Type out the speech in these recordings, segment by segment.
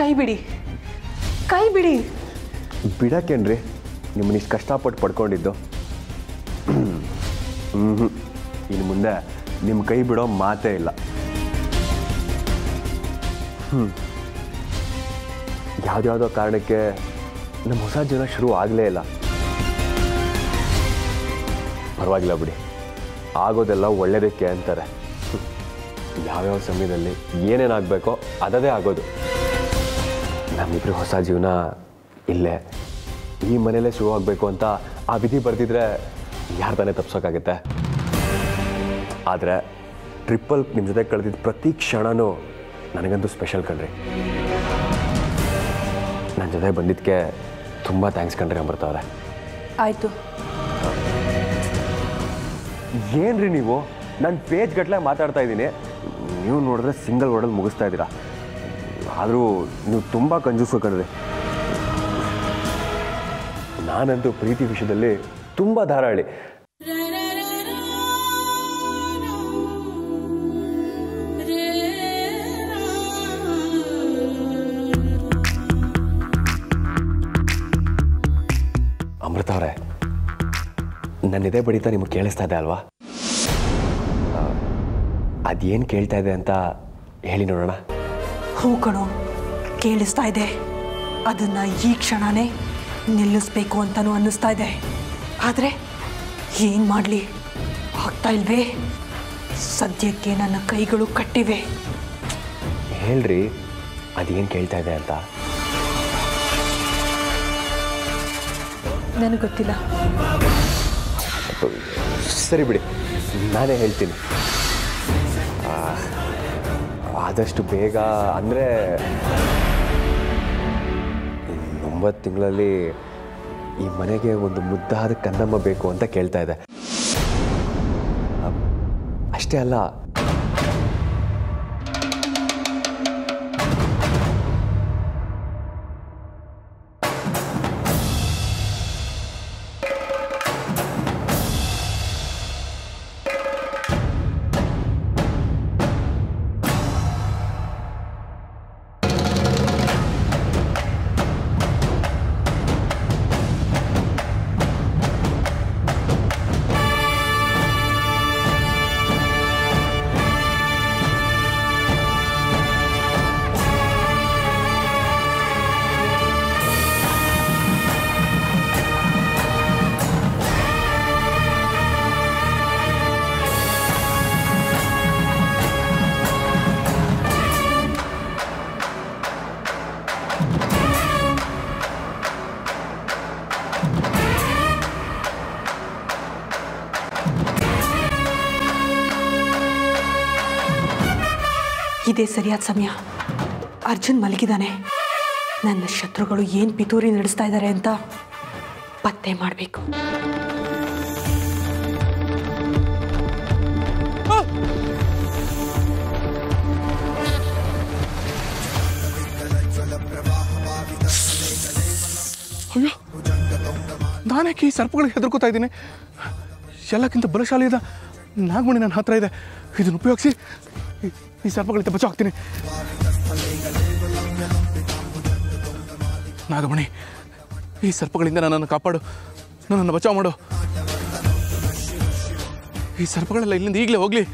ಕೈ ಬಿಡಿ ಕೈ ಬಿಡಿ ಬಿಡಕ್ಕೇನ್ರಿ ನಿಮ್ಮನ್ನ ಇಷ್ಟು ಕಷ್ಟಪಟ್ಟು ಪಡ್ಕೊಂಡಿದ್ದು ಹ್ಞೂ ಇನ್ನು ಮುಂದೆ ನಿಮ್ಮ ಕೈ ಬಿಡೋ ಮಾತೇ ಇಲ್ಲ ಹ್ಞೂ ಯಾವುದ್ಯಾವುದೋ ಕಾರಣಕ್ಕೆ ನಮ್ಮ ಹೊಸ ಜೀವನ ಶುರು ಆಗಲೇ ಇಲ್ಲ ಪರವಾಗಿಲ್ಲ ಬಿಡಿ ಆಗೋದೆಲ್ಲ ಒಳ್ಳೇದಕ್ಕೆ ಅಂತಾರೆ ಹ್ಮ್. ಯಾವ್ಯಾವ ಸಮಯದಲ್ಲಿ ಏನೇನಾಗಬೇಕೋ ಅದದೇ ಆಗೋದು ನಮ್ಮಿಬ್ರು ಹೊಸ ಜೀವನ ಇಲ್ಲೇ ಈ ಮನೇಲೇ ಶುರುವಾಗಬೇಕು ಅಂತ ಆ ವಿಧಿ ಬರ್ದಿದ್ರೆ ಯಾರು ತಾನೇ ತಪ್ಸೋಕ್ಕಾಗತ್ತೆ ಆದರೆ ಟ್ರಿಪ್ಪಲ್ ನಿಮ್ಮ ಜೊತೆ ಕಳೆದಿದ್ದ ಪ್ರತಿ ಕ್ಷಣನೂ ನನಗಂತೂ ಸ್ಪೆಷಲ್ ಕಣ್ರಿ ನನ್ನ ಜೊತೆ ಬಂದಿದ್ದಕ್ಕೆ ತುಂಬ ಥ್ಯಾಂಕ್ಸ್ ಕಣ್ರಿ ಅಮೃತವ್ರೆ ಆಯಿತು ಏನ್ರಿ ನೀವು ನಾನು ಪೇಜ್ ಗಟ್ಟಲೆ ಮಾತಾಡ್ತಾ ಇದ್ದೀನಿ ನೀವು ನೋಡಿದ್ರೆ ಸಿಂಗಲ್ ವರ್ಡಲ್ಲಿ ಮುಗಿಸ್ತಾ ಇದ್ದೀರಾ ಆದರೂ ನೀವು ತುಂಬ ಕಂಜೂಸು ಕಣ್ರಿ ನಾನಂತೂ ಪ್ರೀತಿ ವಿಷಯದಲ್ಲಿ ತುಂಬ ಧಾರಾಳಿ ಅಮೃತ ಅವರೇ ನನ್ನ ಇದೇ ಬಡಿತ ನಿಮಗೆ ಕೇಳಿಸ್ತಾ ಇದೆ ಅಲ್ವಾ ಅದೇನು ಕೇಳ್ತಾ ಇದೆ ಅಂತ ಹೇಳಿ ನೋಡೋಣ ಹೂ ಕಣೋ ಕೇಳಿಸ್ತಾ ಇದೆ ಅದನ್ನ ಈ ಕ್ಷಣನೇ ನಿಲ್ಲಿಸ್ಬೇಕು ಅಂತಲೂ ಅನ್ನಿಸ್ತಾ ಇದೆ ಆದರೆ ಏನು ಮಾಡಲಿ ಆಗ್ತಾ ಇಲ್ವೇ ಸದ್ಯಕ್ಕೆ ನನ್ನ ಕೈಗಳು ಕಟ್ಟಿವೆ ಹೇಳ್ರಿ ಅದೇನು ಕೇಳ್ತಾ ಇದೆ ಅಂತ ನನಗೆ ಗೊತ್ತಿಲ್ಲ ಸರಿ ಬಿಡಿ ನಾನೇ ಹೇಳ್ತೀನಿ ಆ, ಆದಷ್ಟು ಬೇಗ ಅಂದರೆ ಒಂಬತ್ತು ತಿಂಗಳಲ್ಲಿ ಈ ಮನೆಗೆ ಒಂದು ಮುದ್ದಾದ ಕನ್ನಮ್ಮ ಬೇಕು ಅಂತ ಕೇಳ್ತಾ ಇದೆ ಆ, ಅಷ್ಟೇ ಅಲ್ಲ ಇದೇ ಸರಿಯಾದ ಸಮಯ ಅರ್ಜುನ್ ಮಲಗಿದಾನೆ ನನ್ನ ಶತ್ರುಗಳು ಏನು ಪಿತೂರಿ ನಡೆಸ್ತಾ ಇದ್ದಾರೆ ಅಂತ ಪತ್ತೆ ಮಾಡಬೇಕು ಅಯ್ಯೋ ನಾನೇಕೆ ಈ ಸರ್ಪಗಳಿಗೆ ಹೆದರ್ಕೋತಾ ಇದ್ದೀನಿ ಎಲ್ಲಕ್ಕಿಂತ ಬಲಶಾಲಿ ಇದ್ದ ನಾಗಮಣಿ ನನ್ನ ಹತ್ರ ಇದೆ ಇದನ್ನು ಉಪಯೋಗಿಸಿ ಈ- ಈ ಸರ್ಪಗಳಿಂದ ಬಚಾವ್ ಆಗ್ತೀನಿ ನಾಗಮಣಿ ಈ ಸರ್ಪಗಳಿಂದ ನನ್ನನ್ನು ಕಾಪಾಡು ನನ್ನನ್ನು ಬಚಾವ್ ಮಾಡು ಈ ಸರ್ಪಗಳೆಲ್ಲ ಇಲ್ಲಿಂದ ಈಗಲೇ ಹೋಗ್ಲಿ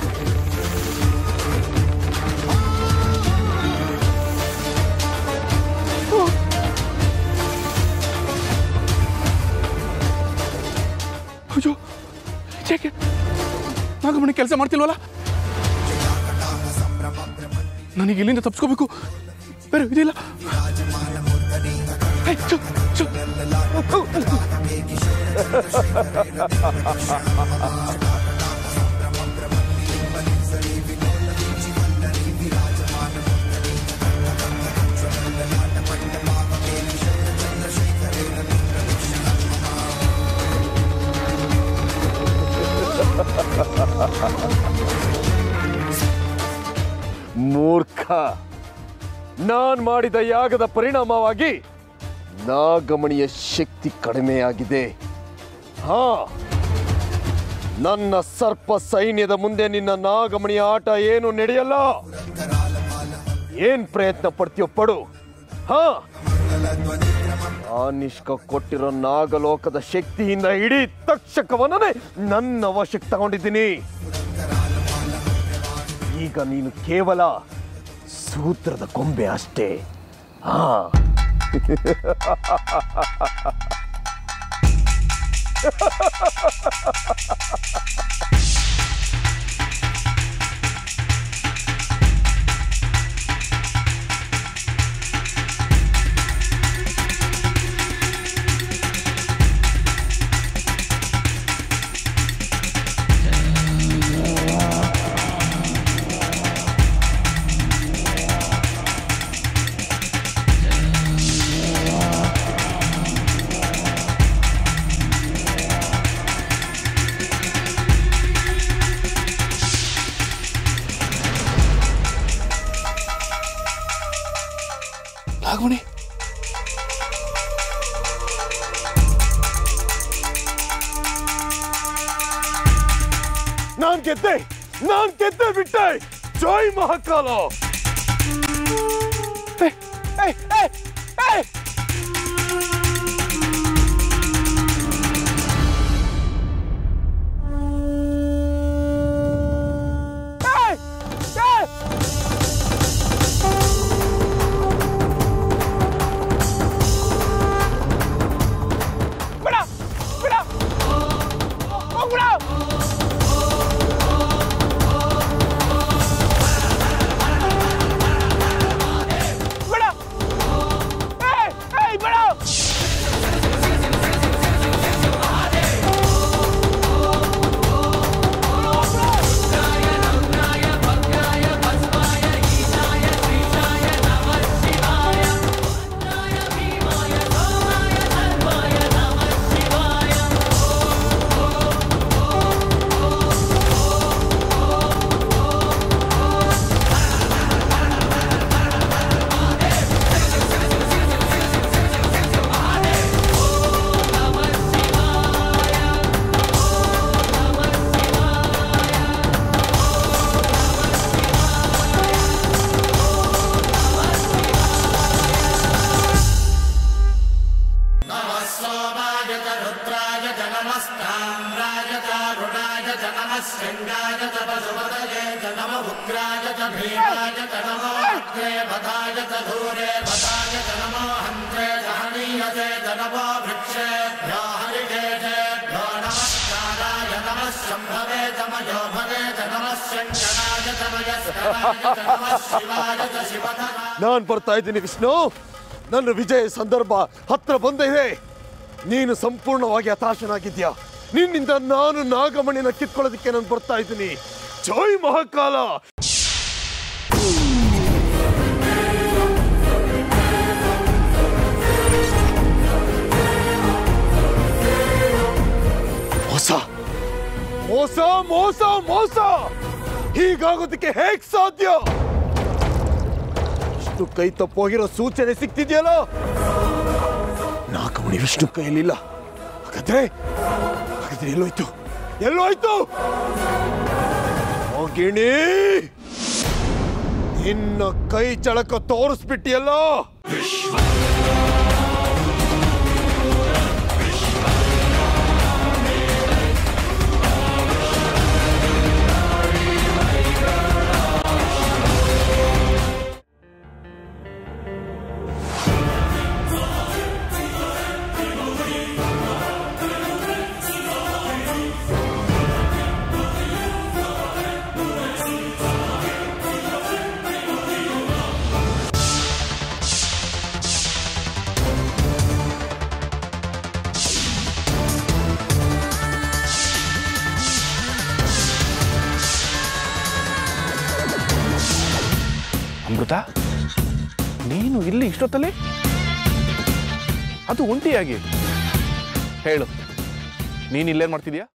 ಅಯ್ಯೋ ಯಾಕೆ ನಾಗಮಣಿ ಕೆಲಸ ಮಾಡ್ತಿಲ್ವಲ್ಲ ನನಗೆ ಇಲ್ಲಿಂದ ತಪ್ಪಿಸ್ಕೋಬೇಕು ಬೇರೆ ಇದಿಲ್ಲ ಏ, ಚು, ಚು. ಮೂರ್ಖ ನಾನ್ ಮಾಡಿದ ಯಾಗದ ಪರಿಣಾಮವಾಗಿ ನಾಗಮಣಿಯ ಶಕ್ತಿ ಕಡಿಮೆಯಾಗಿದೆ ಹಾ ನನ್ನ ಸರ್ಪ ಸೈನ್ಯದ ಮುಂದೆ ನಿನ್ನ ನಾಗಮಣಿಯ ಆಟ ಏನು ನಡೆಯಲ್ಲ ಏನ್ ಪ್ರಯತ್ನ ಪಡ್ತೀಯೋ ಪಡು ಹಾ ಆನಿಷ್ಕ ಕೊಟ್ಟಿರೋ ನಾಗಲೋಕದ ಶಕ್ತಿಯಿಂದ ಇಡೀ ತಕ್ಷಕವನ್ನೇ ನನ್ನ ವಶಕ್ಕೆ ತಗೊಂಡಿದ್ದೀನಿ ಈಗ ನೀನು ಕೇವಲ ಸೂತ್ರದ ಕೊಂಬೆ ಅಷ್ಟೇ ಹಾ ನಾಗಮಣಿ ನಾನ್ ಗೆದ್ದೆ ನಾನ್ ಗೆದ್ದೆ ಬಿಟ್ಟೆ ಜೈ ಮಹಾಕಾಲ ಏಯ್, ಏಯ್, ಏಯ್, ಏಯ್! ಏಯ್, ಏಯ್! ಬಿಡ, ಬಿಡ! ಹೋಗ್ಬಿಡ! ಬಿಡ! ಏಯ್, ಏಯ್, ಬಿಡ! ನಾನ್ ಬರ್ತಾ ಇದ್ದೀನಿ ವಿಷ್ಣು ನನ್ನ ವಿಜಯ ಸಂದರ್ಭ ಹತ್ರ ಬಂದಿದೆ ನೀನು ಸಂಪೂರ್ಣವಾಗಿ ಹತಾಶನಾಗಿದ್ಯಾ ನಿನ್ನಿಂದ ನಾನು ನಾಗಮಣಿನ ಕಿತ್ಕೊಳ್ಳೋದಕ್ಕೆ ನಾನು ಬರ್ತಾ ಇದ್ದೀನಿ ಜೈ ಮಹಾಕಾಲ ಮೋಸ ಮೋಸ ಮೋಸ ಮೋಸ ಹೀಗಾಗೋದಕ್ಕೆ ಹೇಗ್ ಸಾಧ್ಯ ವಿಷ್ಣು ಕೈ ತಪ್ಪೋಗಿರೋ ಸೂಚನೆ ಸಿಕ್ತಿದ್ಯಲ್ಲ ನಾಗಮಣಿ ವಿಷ್ಣು ಕೈಯಲ್ಲಿಲ್ಲ ಹಾಗಾದ್ರೆ ಹಾಗಾದ್ರೆ ಎಲ್ಲೋಯ್ತು ಎಲ್ಲೋಯ್ತು ಹೋಗಿಣಿ ನಿನ್ನ ಕೈ ಚಳಕ ತೋರಿಸ್ಬಿಟ್ಟಿಯಲ್ಲ ಅಮೃತ ನೀನು ಇಲ್ಲಿ ಇಷ್ಟೊತ್ತಲ್ಲಿ ಅದು ಒಂಟಿಯಾಗಿ ಹೇಳು ನೀನು ಇಲ್ಲೇನ್ ಮಾಡ್ತಿದ್ಯಾ